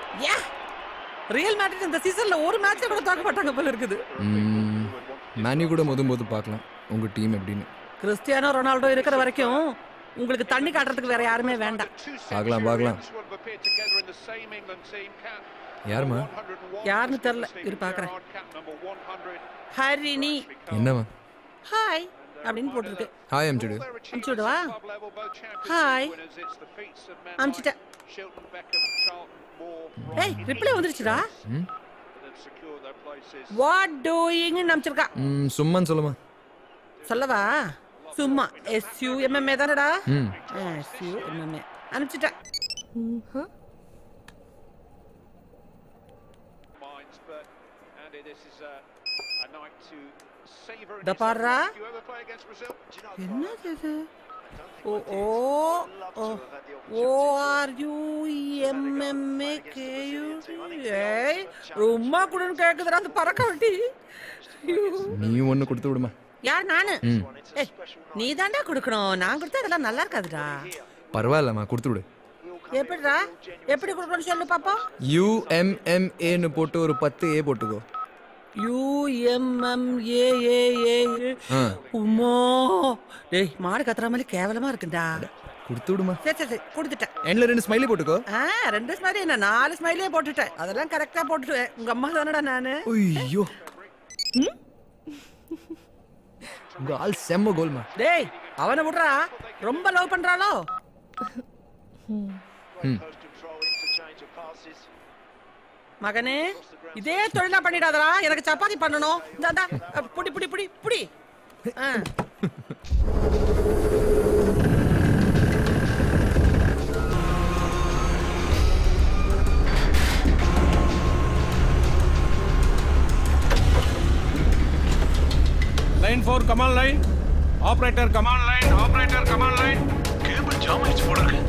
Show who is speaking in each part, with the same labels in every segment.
Speaker 1: யா real Madrid இந்த சீசன்ல ஒரு மேட்ச்ல கூட தோக்க மாட்டாங்க போல இருக்குது
Speaker 2: மேனி கூட முத போது பார்க்கலாம் உங்கள் டீம் எப்படின்னு
Speaker 1: கிறிஸ்டியானோ ரொனால்டோ இருக்கிற வரைக்கும் உங்களுக்கு தண்ணி காட்டுறதுக்கு வேற யாருமே வேண்டாம்
Speaker 2: பார்க்கலாம் பார்க்கலாம் யாரும்மா
Speaker 1: யாருன்னு தெரியல இரு பாக்குறேன் ஹரிணி
Speaker 2: என்னவா
Speaker 1: ஹாய் அப்படின்னு போட்டிருக்கு
Speaker 2: ஹாய் அம்சிடு
Speaker 1: அனுப்பிச்சு விடவா ஹாய் அனுப்பிச்சிட்டேன் ஏய் ரிப்ளை வந்துருச்சுடா
Speaker 2: ம்
Speaker 1: வாட் டூயிங்னு அனுப்பிச்சிருக்கா
Speaker 2: ம் சும்மான்னு சொல்லுமா
Speaker 1: சொல்லவா சும்மா எஸ்யூ எம்எம்ஏ தானடா
Speaker 2: ம்
Speaker 1: எஸ்யூ எம்எம்ஏ அனுப்பிச்சிட்டேன் இந்த பாடுறா என்னது இது ஓ ஓ ஓ ஓ ஆர் யூ எம்எம்ஏ கேயூ ஏய் ரொம்ப குடுன்னு கேக்குதுடா அந்த பறக்க வண்டி
Speaker 2: நீ ஒன்று கொடுத்து விடுமா
Speaker 1: யார் நானு
Speaker 2: ம்
Speaker 1: ஏய் நீ தாண்டா கொடுக்கணும் நான் கொடுத்தா அதெல்லாம் நல்லா இருக்காதுடா
Speaker 2: பரவாயில்லம்மா கொடுத்து விடு
Speaker 1: எப்படிடா எப்படி கொடுக்கணும்னு சொல்லு பாப்போம்
Speaker 2: யூஎம்எம்ஏன்னு போட்டு ஒரு பத்து ஏ போட்டுக்கோ
Speaker 1: யூஎம்எம்ஏ ஏ ஏ
Speaker 2: ஆ
Speaker 1: உம்மா டேய் மாடு கத்துற மாதிரி கேவலமா இருக்குடா
Speaker 2: கொடுத்து விடுமா
Speaker 1: சரி சரி சரி கொடுத்துட்டேன்
Speaker 2: எண்ணில் ரெண்டு ஸ்மைலி போட்டுக்கோ
Speaker 1: ஆ ரெண்டு ஸ்மைலி என்ன நாலு ஸ்மைலியே போட்டுட்டேன் அதெல்லாம் கரெக்டா போட்டுட்டேன் உங்க அம்மா தானடா நானு
Speaker 2: ஐயோ உங்க ஆள் செம்ம கோல்மா
Speaker 1: டேய் அவனை விடுறா ரொம்ப லவ் பண்றாளோ
Speaker 2: ம்
Speaker 1: மகனே இதே தொழிலா பண்ணிடாதடா எனக்கு சப்பாத்தி பண்ணணும் இந்தாடா அ, புடி புடி புடி புடி ஆ.
Speaker 3: Line four come on line operator come on line operator come on line
Speaker 4: cable jam ஆயிடுச்சு போல இருக்கு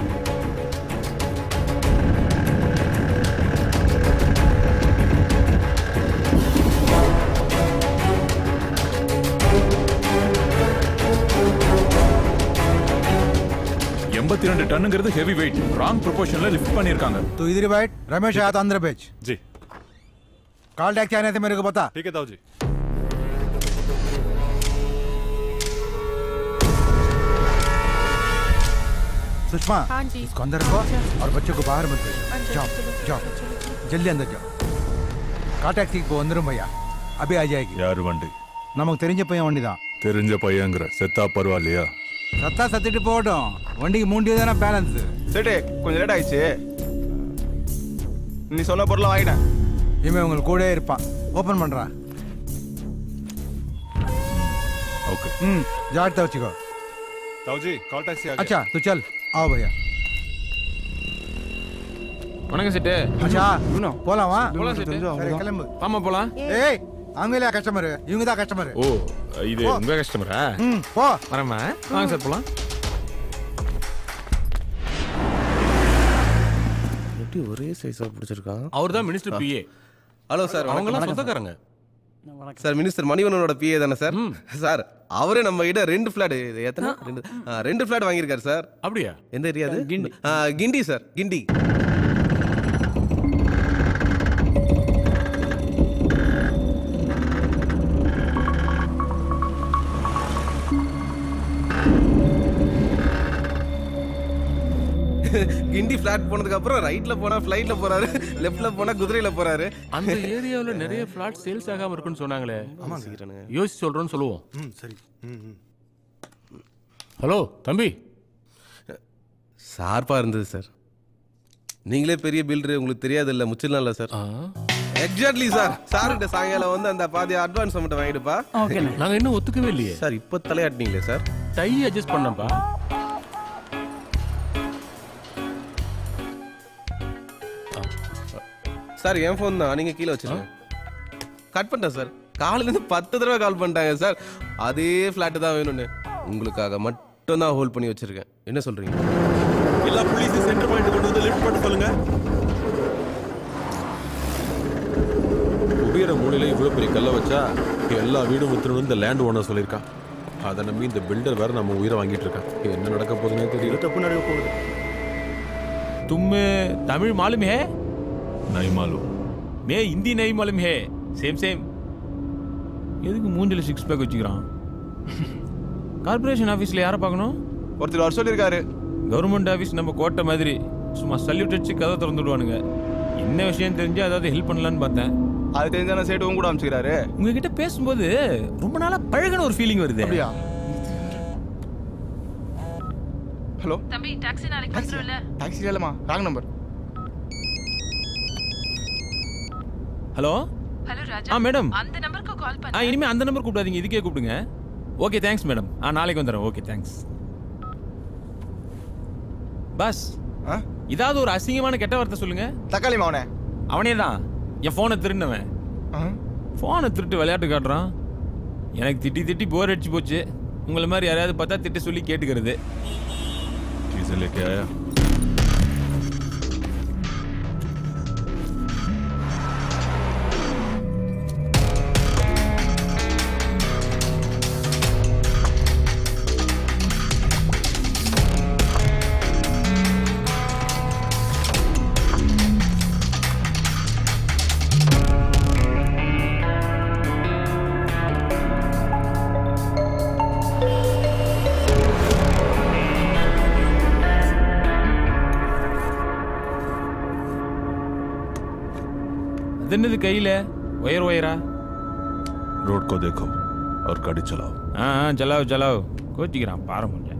Speaker 4: எண்பத்தி ரெண்டு டன்னுங்கிறது ஹெவி வெயிட் ராங் ப்ரொபோர்ஷன்ல லிஃப்ட் பண்ணிருக்காங்க
Speaker 5: तू इधर ही बैठ रमेश आया था अंदर भेज
Speaker 3: जी
Speaker 5: कॉल टैक्सी आने थे मेरे को बता
Speaker 3: ठीक है ताऊ जी
Speaker 5: सुषमा इसको अंदर रखो और बच्चों को बाहर मत भेजो जाओ जाओ जल्दी अंदर जाओ கால் டாக்ஸிக்கு இப்போ வந்துடும் பையா அபி ஆ ஜாயகி
Speaker 3: யாரு வண்டி
Speaker 5: நமக்கு தெரிஞ்ச பையன் வண்டி தான்
Speaker 3: தெரிஞ்ச பையங்கிற செத்தா பரவாயில்லையா
Speaker 5: சத்தா சத்திட்டு போகட்டும் வண்டிக்கு மூண்டி தானே பேலன்ஸ்
Speaker 6: சரி கொஞ்சம் லேட் ஆயிடுச்சு நீ சொன்ன பொருளை வாங்கிட்டேன்
Speaker 5: இவன் உங்களுக்கு கூடயே இருப்பான் ஓப்பன் பண்ணுறான்
Speaker 3: ओके
Speaker 5: ம் ஜாகிரதா வச்சுக்கோ
Speaker 3: ताऊ जी कॉल टैक्सी आ
Speaker 5: अच्छा तो चल आओ भैया
Speaker 7: வணக்கம் செட்டு
Speaker 5: अच्छा போலாமா
Speaker 7: போலாம் செட்டு
Speaker 5: சரி கிளம்பு
Speaker 7: ஆமா போலாம்
Speaker 5: ஏய் அவங்க இல்லையா கஸ்டமர் இவங்க தான் கஸ்டமர்
Speaker 7: ஓ இது உங்க கஸ்டமரா
Speaker 5: ம் போ
Speaker 7: வரமா வாங்க சார் போலாம்
Speaker 8: எப்படி ஒரே சைஸா பிடிச்சிருக்கான்
Speaker 9: அவர் தான் மினிஸ்டர் பிஏ
Speaker 6: ஹலோ சார்
Speaker 9: அவங்களாம் சொந்தக்காரங்க
Speaker 6: சார் மினிஸ்டர் மணிவண்ணனோட பிஏ தானே சார் சார் அவரே நம்ம கிட்ட ரெண்டு ஃபிளாட் எத்தனை ரெண்டு ஆ, ரெண்டு ஃபிளாட் வாங்கியிருக்காரு சார்
Speaker 9: அப்படியா
Speaker 6: எந்த ஏரியா அது கிண்டி கிண்டி சார் கிண்டி கிண்டி ஃபிளாட் போனதுக்கு அப்புறம் ரைட்ல போனா ஃப்ளைட்ல போறாரு லெஃப்ட்ல போனா குதிரையில போறாரு
Speaker 9: அந்த ஏரியாவுல நிறைய பிளாட் சேல்ஸ் ஆகாம இருக்குன்னு சொன்னாங்களே
Speaker 6: சீக்கிரனுங்க.
Speaker 9: யோசிச்சு சொல்றோம்னு சொல்லுவோம்
Speaker 5: ம் சரி
Speaker 9: ஹலோ தம்பி
Speaker 6: ஷார்ப்பா இருந்தது சார் நீங்களே பெரிய பில்டர் உங்களுக்கு தெரியாது இல்ல முச்சிடலாம் இல்ல சார் எக்ஸாக்ட்லி சார் சார் கிட்ட சாயங்காலம் வந்து அந்த பாதி அட்வான்ஸ் மட்டும் வாங்கிடுப்பா
Speaker 9: நாங்க இன்னும் ஒத்துக்கவே இல்லையே
Speaker 6: சார் இப்போ தலையாட்டினீங்களே சார்
Speaker 9: டை அட்ஜஸ்ட் பண்ணப்பா
Speaker 6: சார் என் ஃபோன் தான் நீங்க கீழே வச்சிருங்க கட் பண்ணிட்டேன் சார் காலையில இருந்து பத்து தடவை கால் பண்ணிட்டாங்க சார் அதே ஃபிளாட் தான் வேணும்னு உங்களுக்காக மட்டும் தான் ஹோல்ட் பண்ணி வச்சிருக்கேன் என்ன சொல்றீங்க
Speaker 3: எல்லா போலீஸையும் சென்டர் பாயிண்ட் கொண்டு வந்து லிஃப்ட் பண்ண சொல்லுங்க
Speaker 10: குடியிற மூலையில இவ்வளவு பெரிய கல்லை வச்சா எல்லா வீடும் வித்துறணும் இந்த லேண்ட் ஓனர் சொல்லியிருக்கான் அதை நம்பி இந்த பில்டர் வேற நம்ம உயிரை வாங்கிட்டு இருக்கான் என்ன நடக்க போகுதுன்னே தெரியல
Speaker 8: தப்பு நடக்க போகுது
Speaker 9: तुम तमिल मालूम है
Speaker 10: नहीं मालूम
Speaker 7: மே ஹிந்தி நை மாலும் ஹே சேம் சேம் எதுக்கு மூஞ்சில சிக்ஸ் பேக் வச்சுக்கிறான் கார்பரேஷன் ஆஃபீஸில் யாரை பார்க்கணும்
Speaker 11: ஒருத்தர் வர சொல்லியிருக்காரு
Speaker 7: கவர்மெண்ட் ஆஃபீஸ் நம்ம கோட்டை மாதிரி சும்மா சல்யூட் அடிச்சு கதை திறந்து விடுவானுங்க என்ன விஷயம் தெரிஞ்சு அதாவது ஹெல்ப் பண்ணலான்னு பார்த்தேன்
Speaker 11: அது தெரிஞ்சான சைடு உங்க கூட அமைச்சுக்கிறாரு
Speaker 7: உங்ககிட்ட பேசும்போது ரொம்ப நாளா பழகுன ஒரு ஃபீலிங் வருது
Speaker 11: அப்படியா ஹலோ
Speaker 12: தம்பி டாக்ஸி நாளைக்கு வந்துரும்ல
Speaker 11: டாக்ஸி இல்லைம்மா wrong number
Speaker 7: hello
Speaker 12: hello Raja
Speaker 7: ஆ மேடம்
Speaker 12: அந்த நம்பருக்கு கால்
Speaker 7: ஆ
Speaker 12: பண்ணு
Speaker 7: இனிமே அந்த நம்பர் கூப்பிடாதீங்க இதுக்கே கூப்பிடுங்க ஓகே தேங்க்ஸ் மேடம் ஆ நாளைக்கு வந்துடுறேன் ஓகே தேங்க்ஸ் பஸ் ஏதாவது ஒரு அசிங்கமான கெட்ட வார்த்தை சொல்லுங்க
Speaker 11: தக்காளி மாவனே
Speaker 7: அவனே தான் என் ஃபோனை திருடினவன் ஃபோனை திருட்டு விளையாட்டு காட்டுறான் எனக்கு திட்டி திட்டி போர் அடிச்சு போச்சு உங்களை மாதிரி யாரையாவது பார்த்தா திட்ட சொல்லி கேட்டுக்கிறது
Speaker 10: चीजें लेके आया
Speaker 7: அது என்னது கையில ஒயர் ஒயரா
Speaker 10: रोड को देखो और गाड़ी चलाओ
Speaker 7: ஆ ஆ, ஜலாவ் ஜலாவ் கோச்சிக்கிறான் பாரு கொஞ்சம்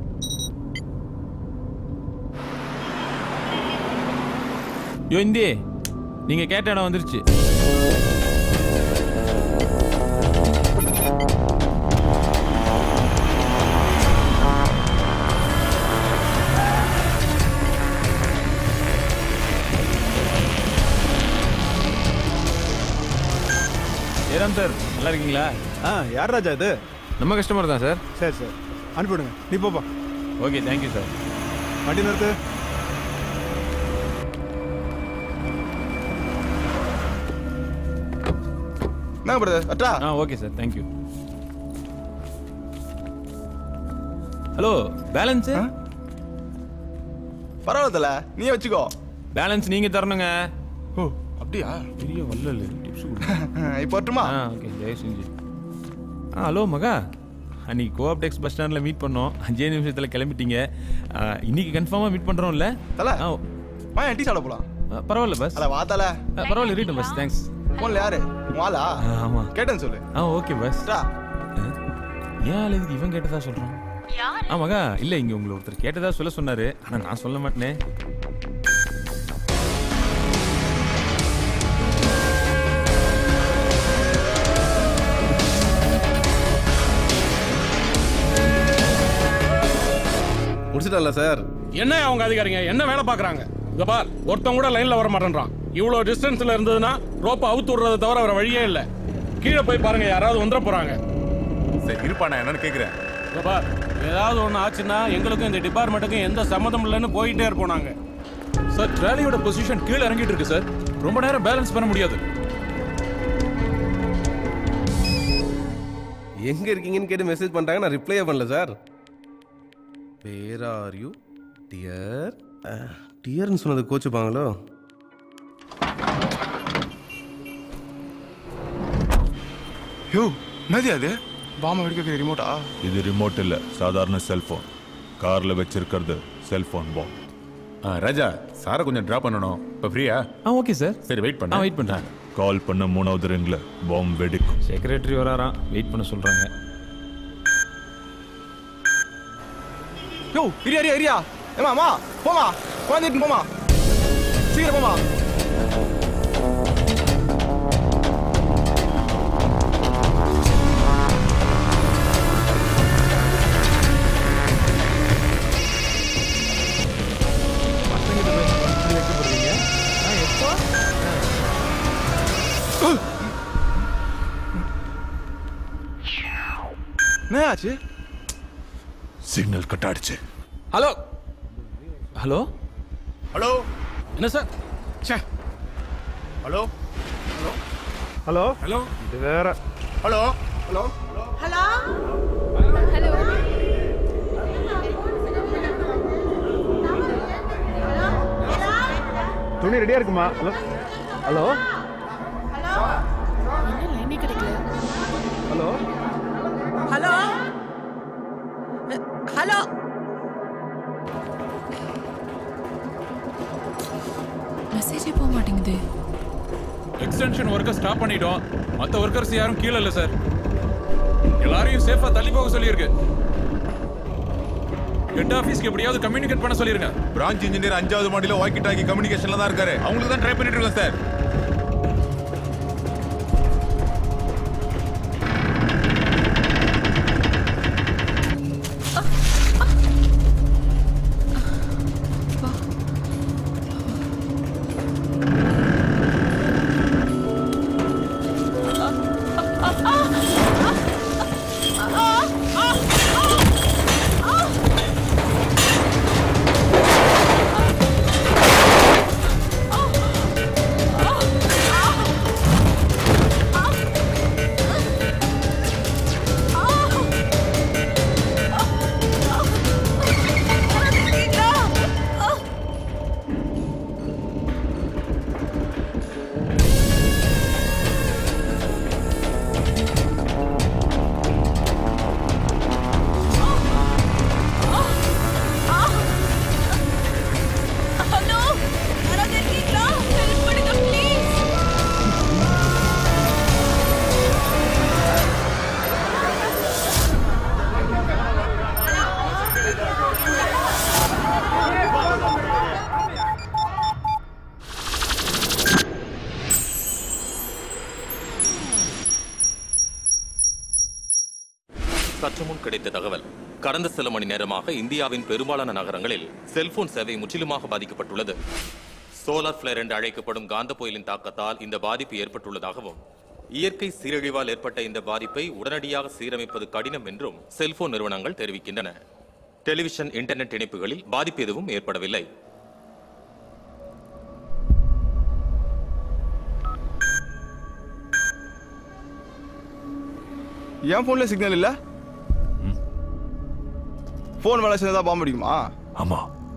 Speaker 7: யோ இந்தி நீங்க கேட்ட இடம் வந்துருச்சு ஏராம் சார் நல்லா இருக்கீங்களா
Speaker 11: ஆ யார் ராஜா இது
Speaker 7: நம்ம கஸ்டமர் தான் சார்
Speaker 11: சரி சார் அனுப்பிவிடுங்க நீ போப்பா
Speaker 7: ஓகே தேங்க்யூ சார்
Speaker 11: வண்டி நிறுத்து என்ன பிரதர் அட்டா
Speaker 7: ஆ okay sir thank you hello balance
Speaker 11: பரவாயில்ல தல நீயே வச்சுக்கோ
Speaker 7: பேலன்ஸ் நீங்க தரணுங்க
Speaker 11: ஓ அப்படியா
Speaker 7: பெரிய வல்லல் டிப்ஸ்
Speaker 11: இப்போ வரட்டுமா
Speaker 7: ஆ ஓகே தயவு செஞ்சு ஆ ஹலோ மகா அன்னைக்கு கோஆப்டெக்ஸ் பஸ் ஸ்டாண்டில் மீட் பண்ணோம் அஞ்சே நிமிஷத்தில் கிளம்பிட்டீங்க ஆ, இன்னைக்கு கன்ஃபார்மாக மீட் பண்ணுறோம்ல
Speaker 11: தல
Speaker 7: ஆ
Speaker 11: வா என் டீ சாப்பிட போலாம்
Speaker 7: ஆ, பரவாயில்ல பஸ்
Speaker 11: அட வா தல
Speaker 7: ஆ, பரவாயில்ல இருக்கட்டும் பஸ் தேங்க்ஸ்
Speaker 11: போன்ல யாரு வாலா
Speaker 7: ஆமாம்
Speaker 11: கேட்டேன்னு சொல்லு
Speaker 7: ஆ ஓகே பஸ்
Speaker 11: டா
Speaker 7: ஏன் ஆள் இதுக்கு இவன் கேட்டதா சொல்கிறான் ஆ மகா இல்லை இங்கே உங்களை ஒருத்தர் கேட்டதா சொல்ல சொன்னார் ஆனால் நான் சொல்ல மாட்டேனே
Speaker 6: முடிச்சிட்டல சார்
Speaker 9: என்ன அவங்க அதிகாரிங்க என்ன வேலை பார்க்கறாங்க இங்க பார் ஒருத்தன் கூட லைன்ல வர மாட்டேன்றான் இவ்வளவு டிஸ்டன்ஸ்ல இருந்ததுன்னா ரோப்பை அவுத்து விடுறதை தவிர வேற வழியே இல்ல கீழே போய் பாருங்க யாராவது வந்துட போறாங்க
Speaker 4: சரி இருப்பா நான் என்னன்னு கேக்குறேன்
Speaker 9: இங்க பார் ஏதாவது ஒண்ணு ஆச்சுன்னா எங்களுக்கும் இந்த டிபார்ட்மெண்ட்டுக்கும் எந்த சம்மதம் இல்லைன்னு போயிட்டே இருப்போம் நாங்க
Speaker 4: சார் ட்ராலியோட பொசிஷன் கீழே இறங்கிட்டு இருக்கு சார் ரொம்ப நேரம் பேலன்ஸ் பண்ண முடியாது
Speaker 6: எங்க இருக்கீங்கன்னு கேட்டு மெசேஜ் பண்றாங்க நான் ரிப்ளையே பண்ணல sir where are you dear டியர்னு சொன்னது கோச்சுப்பாங்களோ
Speaker 11: யோ என்னது அது பாம வெடிக்க ரிமோட்டா
Speaker 10: இது ரிமோட் இல்ல சாதாரண செல்போன் கார்ல வச்சிருக்கிறது செல்போன் பாம்
Speaker 4: ராஜா சாரை கொஞ்சம் டிராப் பண்ணணும் இப்போ ஃப்ரீயா
Speaker 7: ஆ ஓகே சார்
Speaker 4: சரி வெயிட்
Speaker 7: ஆ
Speaker 4: பண்ண
Speaker 7: வெயிட் பண்ணுறேன்
Speaker 10: கால் பண்ண மூணாவது ரிங்ல பாம் வெடிக்கும்
Speaker 7: செக்ரட்டரி வராராம் வெயிட் பண்ண சொல்கிறாங்க
Speaker 11: யோ இரியா இரியா இரியா ஏமா அம்மா போமா குழந்தைட்டு போமா சீக்கிரம் போமா என்ன ஆச்சு
Speaker 10: சிக்னல் கட் ஆயிடுச்சு
Speaker 9: ஹலோ
Speaker 7: ஹலோ
Speaker 9: ஹலோ என்ன சார் ச்சே
Speaker 11: ஹலோ ஹலோ
Speaker 9: ஹலோ
Speaker 11: இது வேற ஹலோ ஹலோ
Speaker 12: ஹலோ ஹலோ
Speaker 13: துணி ரெடியா இருக்குமா ஹலோ ஹலோ
Speaker 12: லைனே கிடைக்கல
Speaker 13: ஹலோ
Speaker 1: ஹலோ ஹலோ
Speaker 12: மெசேஜே போக மாட்டேங்குது
Speaker 4: எக்ஸ்டென்ஷன் ஒர்க்கை ஸ்டாப் பண்ணிட்டோம் மற்ற ஒர்க்கர்ஸ் யாரும் கீழே இல்லை சார் எல்லாரையும் சேஃபா தள்ளி போக சொல்லியிருக்கு ஹெட் ஆஃபீஸ்க்கு எப்படியாவது கம்யூனிகேட் பண்ண சொல்லிருங்க
Speaker 14: பிரான்ச் இன்ஜினியர் அஞ்சாவது மாடியில வாக்கி டாக்கி கம்யூனிகேஷன்ல தான் இருக்காரு அவங்களுக்கு தான் ட்ரை பண்ணிட்டு இருக்கோம் சார்
Speaker 12: ஹலோ யாராவது இருக்கீங்களா ஹெல்ப் பண்ணுங்க ப்ளீஸ்
Speaker 15: சற்று முன் கிடைத்த தகவல் கடந்த சில மணி நேரமாக இந்தியாவின் பெரும்பாலான நகரங்களில் செல்போன் சேவை முற்றிலுமாக பாதிக்கப்பட்டுள்ளது சோலார் பிளேர் என்று அழைக்கப்படும் காந்த புயலின் தாக்கத்தால் இந்த பாதிப்பு ஏற்பட்டுள்ளதாகவும் இயற்கை சீரழிவால் ஏற்பட்ட இந்த பாதிப்பை உடனடியாக சீரமைப்பது கடினம் என்றும் செல்போன் நிறுவனங்கள் தெரிவிக்கின்றன டெலிவிஷன் இன்டர்நெட் இணைப்புகளில் பாதிப்பு எதுவும் ஏற்படவில்லை
Speaker 11: என் போன்ல சிக்னல் இல்ல போன் வேலை செஞ்சதா பாம்பு அடிக்குமா
Speaker 14: ஆமா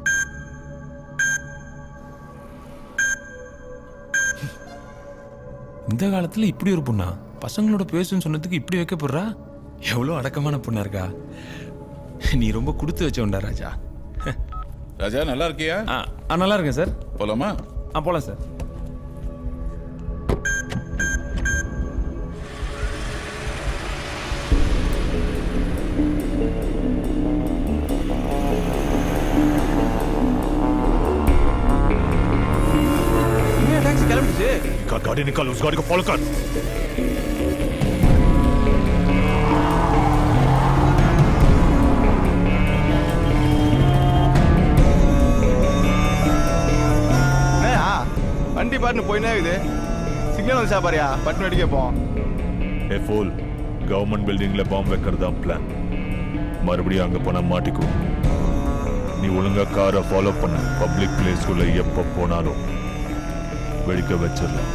Speaker 7: இந்த காலத்துல இப்படி ஒரு பொண்ணா பசங்களோட பேசுன்னு சொன்னதுக்கு இப்படி வைக்கப்படுறா எவ்வளோ அடக்கமான பொண்ணா இருக்கா நீ ரொம்ப கொடுத்து வச்சவன்டா ராஜா
Speaker 14: ராஜா நல்லா இருக்கியா
Speaker 7: ஆ நல்லா இருக்கேன் சார்
Speaker 14: போலாமா
Speaker 7: ஆ போலாம் சார்
Speaker 11: டாக்ஸி கிளம்பிடுச்சு
Speaker 14: का गाड़ी निकाल उस गाड़ी को फॉलो कर
Speaker 11: என்னயா வண்டி பாட்டுன்னு போயினே இருக்குது சிக்னல் வந்துச்சா பாரியா பட்டு அடிக்க போம்
Speaker 14: ஏ ஃபோல் கவர்மெண்ட் பில்டிங்ல பாம்பு வைக்கிறது தான் பிளான் மறுபடியும் அங்க போனா மாட்டிக்கும் நீ ஒழுங்கா காரை ஃபாலோ பண்ணு பப்ளிக் பிளேஸ்க்குள்ள எப்ப போனாலும் வெடிக்க வச்சிடலாம்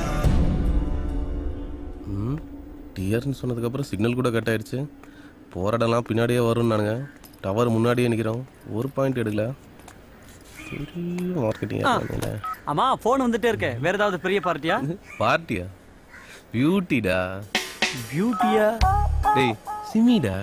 Speaker 6: ம் டிஆர்னு சொன்னதுக்கப்புறம் சிக்னல் கூட கட் ஆயிடுச்சு போகிற இடம்லாம் பின்னாடியே வரும்னு நானுங்க டவர் முன்னாடியே நிற்கிறோம் ஒரு பாயிண்ட் எடுக்கல பெரிய மார்க்கெட்டிங்
Speaker 16: ஆ. அம்மா ஃபோன் வந்துட்டே இருக்கு வேற ஏதாவது பெரிய பார்ட்டியா
Speaker 6: பார்ட்டியா பியூட்டிடா
Speaker 16: பியூட்டியா
Speaker 6: டேய் சிமிடா